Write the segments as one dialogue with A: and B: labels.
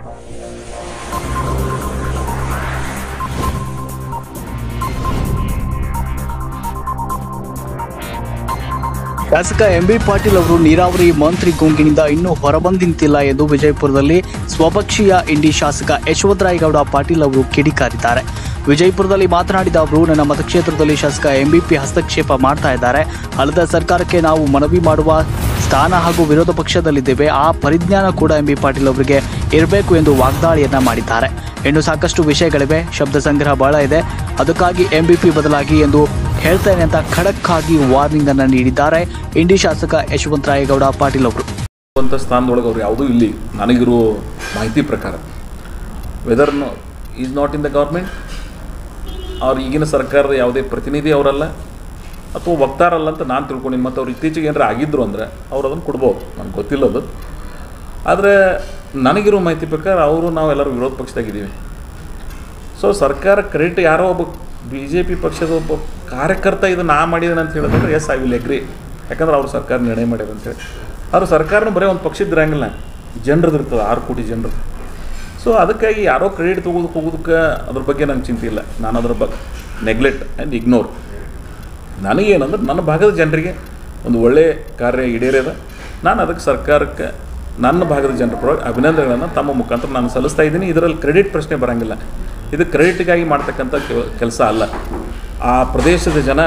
A: ಶಾಸಕ ಎಂಬಿ ಪಾಟೀಲ್ ಅವರು ನೀರಾವರಿ ಮಂತ್ರಿ ಗುಂಗಿನಿಂದ ಇನ್ನೂ ಹೊರಬಂದಿಂತಿಲ್ಲ ಎಂದು ವಿಜಯಪುರದಲ್ಲಿ ಸ್ವಪಕ್ಷೀಯ ಇಂಡಿ ಶಾಸಕ ಯಶವಂತರಾಯಗೌಡ ಪಾಟೀಲ್ ಅವರು ಕಿಡಿಕಾರಿದ್ದಾರೆ ವಿಜಯಪುರದಲ್ಲಿ ಮಾತನಾಡಿದ ಅವರು ನನ್ನ ಮತಕ್ಷೇತ್ರದಲ್ಲಿ ಶಾಸಕ ಎಂಬಿಪಿ ಹಸ್ತಕ್ಷೇಪ ಮಾಡ್ತಾ ಇದ್ದಾರೆ ಅಲ್ಲದ ಸರ್ಕಾರಕ್ಕೆ ನಾವು ಮನವಿ ಮಾಡುವ ಸ್ಥಾನ ಹಾಗೂ ವಿರೋಧ ಪಕ್ಷದಲ್ಲಿದ್ದೇವೆ ಆ ಪರಿಜ್ಞಾನ ಕೂಡ ಎಂಬಿ ಪಾಟೀಲ್ ಅವರಿಗೆ ಇರಬೇಕು ಎಂದು ವಾಗ್ದಾಳಿಯನ್ನ ಮಾಡಿದ್ದಾರೆ ಇನ್ನು ಸಾಕಷ್ಟು ವಿಷಯಗಳಿವೆ ಶಬ್ದ ಸಂಗ್ರಹ ಬಹಳ ಇದೆ ಅದಕ್ಕಾಗಿ ಎಂಬಿಪಿ ಬದಲಾಗಿ ಎಂದು ಹೇಳ್ತೇನೆ ಅಂತ ಖಡಕ್ ಆಗಿ ವಾರ್ನಿಂಗ್ ಅನ್ನ ನೀಡಿದ್ದಾರೆ ಇಂಡಿ ಶಾಸಕ ಯಶವಂತರಾಯಗೌಡ ಪಾಟೀಲ್ ಅವರು
B: ಅಂತ ಸ್ಥಾನದೊಳಗೆ ಅವ್ರು ಯಾವುದೂ ಇಲ್ಲಿ ನನಗಿರೋ ಮಾಹಿತಿ ಪ್ರಕಾರ weather is not in the government ಅವ್ರ ಈಗಿನ ಸರ್ಕಾರದ ಯಾವುದೇ ಪ್ರತಿನಿಧಿ ಅವರಲ್ಲ ಅಥವಾ ವಕ್ತಾರಲ್ಲ ಅಂತ ನಾನು ತಿಳ್ಕೊಂಡಿನಿ ಮತ್ತು ಅವ್ರು ಇತ್ತೀಚೆಗೆ ಏನಾರ ಆಗಿದ್ರು ಅಂದರೆ ಅವ್ರು ಅದನ್ನು ಕೊಡ್ಬೋದು ನನಗೆ ಗೊತ್ತಿಲ್ಲ ಅದು ಆದರೆ ನನಗಿರೋ ಮಾಹಿತಿ ಪ್ರಕಾರ ಅವರು ನಾವೆಲ್ಲರೂ ವಿರೋಧ ಪಕ್ಷದಾಗಿದ್ದೀವಿ ಸೊ ಸರ್ಕಾರ ಕ್ರೆಡಿಟ್ ಯಾರೋ ಒಬ್ಬ ಬಿ ಜೆ ಪಿ ಪಕ್ಷದ ಒಬ್ಬ ಕಾರ್ಯಕರ್ತ ಇದು ನಾ ಮಾಡಿದ್ದೇನೆ ಅಂತ ಹೇಳಿದ್ರೆ ಎಸ್ ಐ ವಿಲ್ ಎಗ್ರಿ ಯಾಕಂದ್ರೆ ಅವ್ರು ಸರ್ಕಾರ ನಿರ್ಣಯ ಮಾಡ್ಯಾರ ಅಂತೇಳಿ ಅವ್ರು ಸರ್ಕಾರನೂ ಬರೀ ಒಂದು ಪಕ್ಷದ ಇರಂಗಿಲ್ಲ ಜನರದ್ದು ಇರ್ತದೆ ಆರು ಕೋಟಿ ಜನರು ಸೊ ಅದಕ್ಕಾಗಿ ಯಾರೋ ಕ್ರೆಡಿಟ್ ತೊಗೋದಕ್ಕೆ ಹೋಗೋದಕ್ಕೆ ಅದ್ರ ಬಗ್ಗೆ ನಂಗೆ ಚಿಂತೆ ಇಲ್ಲ ನಾನು ಅದ್ರ ಬಗ್ಗೆ ನೆಗ್ಲೆಕ್ಟ್ ಆ್ಯಂಡ್ ಇಗ್ನೋರ್ ನನಗೇನಂದ್ರೆ ನನ್ನ ಭಾಗದ ಜನರಿಗೆ ಒಂದು ಒಳ್ಳೆಯ ಕಾರ್ಯ ಈಡೇರ್ಯದ ನಾನು ಅದಕ್ಕೆ ಸರ್ಕಾರಕ್ಕೆ ನನ್ನ ಭಾಗದ ಜನರ ಪರವಾಗಿ ಅಭಿನಂದನೆಗಳನ್ನು ತಮ್ಮ ಮುಖಾಂತರ ನಾನು ಸಲ್ಲಿಸ್ತಾ ಇದ್ದೀನಿ ಇದರಲ್ಲಿ ಕ್ರೆಡಿಟ್ ಪ್ರಶ್ನೆ ಬರೋಂಗಿಲ್ಲ ಇದು ಕ್ರೆಡಿಟ್ಗಾಗಿ ಮಾಡ್ತಕ್ಕಂಥ ಕೆಲಸ ಅಲ್ಲ ಆ ಪ್ರದೇಶದ ಜನ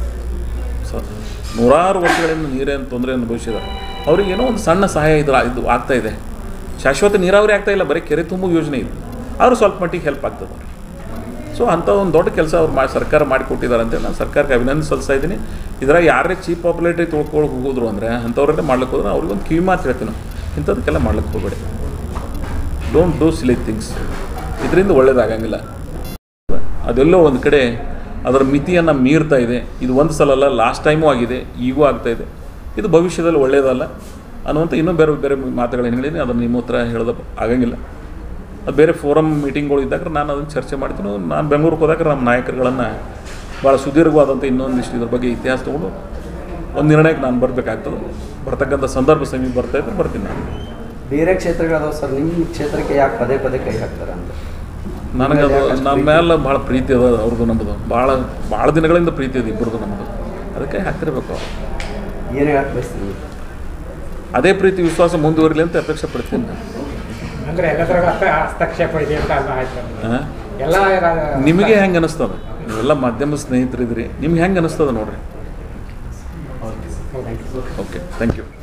B: ಸ ನೂರಾರು ವರ್ಷಗಳಿಂದ ನೀರಿನ ತೊಂದರೆ ಅನುಭವಿಸಿದ್ದಾರೆ ಅವ್ರಿಗೆ ಏನೋ ಒಂದು ಸಣ್ಣ ಸಹಾಯ ಇದು ಇದು ಆಗ್ತಾ ಇದೆ ಶಾಶ್ವತ ನೀರಾವರಿ ಆಗ್ತಾ ಇಲ್ಲ ಬರೀ ಕೆರೆ ತುಂಬು ಯೋಜನೆ ಇದೆ ಆದರೂ ಸ್ವಲ್ಪ ಮಟ್ಟಿಗೆ ಹೆಲ್ಪ್ ಆಗ್ತದೆ ಅವ್ರಿಗೆ ಸೊ ಅಂಥ ಒಂದು ದೊಡ್ಡ ಕೆಲಸ ಅವ್ರು ಮಾಡಿ ಸರ್ಕಾರ ಮಾಡಿಕೊಟ್ಟಿದ್ದಾರೆ ಅಂತ ನಾನು ಸರ್ಕಾರಕ್ಕೆ ಅಭಿನಂದನೆ ಸಲ್ಲಿಸ್ತಾ ಇದ್ದೀನಿ ಇದ್ರಾಗ ಯಾರೇ ಚೀಪ್ ಪಾಪ್ಯುಲೇಟ್ರಿ ತೊಳ್ಕೊಳಕ್ಕೆ ಹೋಗಿದ್ರು ಅಂದರೆ ಅಂಥವ್ರನ್ನೇ ಮಾಡ್ಲಿಕ್ಕೆ ಹೋದ್ರೆ ಅವ್ರಿಗೊಂದು ಕಿವಿ ಮಾತು ಹೇಳ್ತೀನಿ ನಾವು ಇಂಥದಕ್ಕೆಲ್ಲ ಮಾಡ್ಲಿಕ್ಕೆ ಹೋಗಬೇಡಿ ಡೋಂಟ್ ಡೂ ಸಿಲಿ ಥಿಂಗ್ಸ್ ಇದರಿಂದ ಒಳ್ಳೇದಾಗಂಗಿಲ್ಲ ಅದೆಲ್ಲೋ ಒಂದು ಕಡೆ ಅದರ ಮಿತಿಯನ್ನು ಮೀರ್ತಾ ಇದೆ ಇದು ಒಂದು ಸಲ ಅಲ್ಲ ಲಾಸ್ಟ್ ಟೈಮು ಆಗಿದೆ ಈಗೂ ಆಗ್ತಾ ಇದೆ ಇದು ಭವಿಷ್ಯದಲ್ಲಿ ಒಳ್ಳೆಯದಲ್ಲ ಅನ್ನುವಂಥ ಇನ್ನೂ ಬೇರೆ ಬೇರೆ ಮಾತುಗಳನ್ನು ಹೇಳಿದ್ದೀನಿ ಅದನ್ನು ನಿಮ್ಮ ಹತ್ರ ಹೇಳೋದು ಆಗಂಗಿಲ್ಲ ಅದು ಬೇರೆ ಫೋರಮ್ ಮೀಟಿಂಗ್ಗಳು ಇದ್ದಾಗ ನಾನು ಅದನ್ನು ಚರ್ಚೆ ಮಾಡ್ತೀನಿ ನಾನು ಬೆಂಗಳೂರಿಗೆ ಹೋದಾಗ ನಮ್ಮ ನಾಯಕರುಗಳನ್ನು ಭಾಳ ಸುದೀರ್ಘವಾದಂಥ ಇನ್ನೊಂದಿಷ್ಟು ಇದ್ರ ಬಗ್ಗೆ ಇತಿಹಾಸ ತೊಗೊಂಡು ಒಂದು ನಿರ್ಣಯಕ್ಕೆ ನಾನು ಬರಬೇಕಾಗ್ತದೆ ಬರ್ತಕ್ಕಂಥ ಸಂದರ್ಭ ಸಮೀಪ ಬರ್ತಾ ಇದ್ರೆ ಬರ್ತೀನಿ ನಾನು
C: ಬೇರೆ ಕ್ಷೇತ್ರಗಳದಾವ ಸರ್ ನಿಮ್ಮ ಕ್ಷೇತ್ರಕ್ಕೆ ಯಾಕೆ ಪದೇ ಪದೇ ಕೈ ಹಾಕ್ತಾರೆ ಅಂತ
B: ನನಗೆ ಅದು ನಮ್ಮ ಮೇಲೆ ಭಾಳ ಪ್ರೀತಿ ಅದ ಅವ್ರದ್ದು ನಮ್ಮದು ಭಾಳ ಭಾಳ ದಿನಗಳಿಂದ ಪ್ರೀತಿ ಇದೆ ಇಬ್ಬರದು ನಮ್ಮದು ಅದಕ್ಕೆ ಹಾಕ್ತಿರ್ಬೇಕು ಅವ್ರು
C: ಏನು ಹೇಳಕ್ಕೆ ಬಯಸ್ತೀನಿ
B: ಅದೇ ಪ್ರೀತಿ ವಿಶ್ವಾಸ ಮುಂದುವರಿಲಿ ಅಂತ ಅಪೇಕ್ಷೆ ಪಡ್ತೀನಿ ನಾನು
D: ಅಂದ್ರೆ ಎಲ್ಲದ್ರಾಗ ಹಸ್ತ- ಹಸ್ತಕ್ಷೇಪ ಇದೆ ಅಂತ ಅಲ್ಲ ಆಯ್ತು
B: ಆ?
D: ಎಲ್ಲ ರಾ-
B: ನಿಮಗೆ ಹೆಂಗೆ ಅನಿಸ್ತದ ನೀವೆಲ್ಲ ಮಾಧ್ಯಮ ಸ್ನೇಹಿತರಿದ್ರಿ ನಿಮ್ಗೆ ಹೆಂಗೆ ಅನಿಸ್ತದ ನೋಡ್ರಿ
D: ಹೌದು.
B: Okay thank you